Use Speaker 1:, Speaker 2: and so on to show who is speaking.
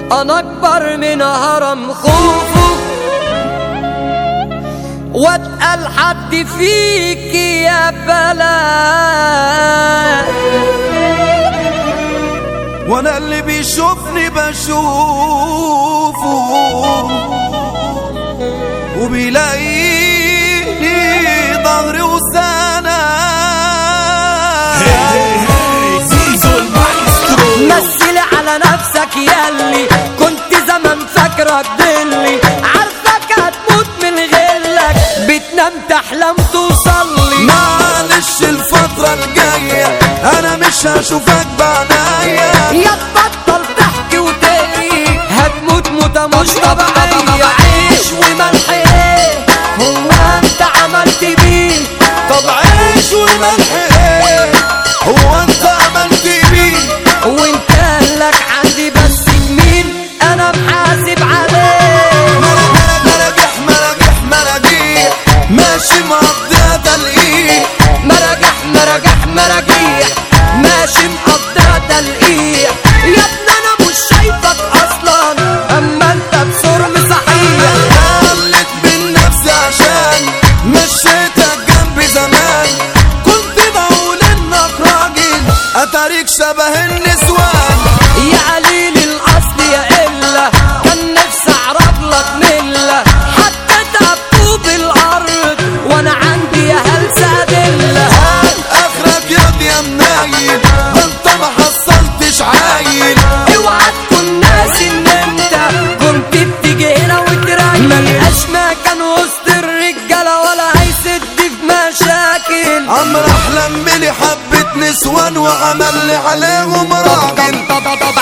Speaker 1: انا اكبر من هرم خوفه واتقل حد فيك يا بلد
Speaker 2: وانا اللي بيشوفني بشوفه وبيلاقيني ظهري وسنة
Speaker 1: مثل على نفسك ياللي كنت زمان فاكرك دلي عارفك هتموت من غلك بتنام تحلم توصلي
Speaker 2: معلش الفترة الجاية انا مش هشوفك بعناية
Speaker 1: يا تبطل تحكي وتقري هتموت موتة مش طبيعية عيش وملح ايه هو انت عملت بيه
Speaker 2: طب عيش والملح ايه هو انت عملت بيه
Speaker 1: وانت لك عندي بس مين انا محاسب عليه
Speaker 2: مراجح مراجح مراجح مراجيح ماشي مقضيها تلقيح
Speaker 1: مراجح مراجح مراجيح ماشي مقضيها تلقيح يا ابني انا مش شايفك اصلا اما انت بصرم صحيح
Speaker 2: قلت من نفسي عشان مشيتك جنبي زمان كنت بقول انك راجل اتاريك شبه النسوان
Speaker 1: يا قليل الاصل يا الا كان نفسي اعرف لك مله حطيتها بطوب الارض وانا عندي يا هلسه ادله
Speaker 2: هات اخرك ياض يا منايل ده انت ما حصلتش عايل
Speaker 1: اوعى تكون ناسي ان انت كنت بتيجي هنا وتراجع ملقاش مكان وسط الرجاله ولا هيسد في مشاكل
Speaker 2: عمرو احلم بلي حبة نسوان وعمل لي عليهم راجل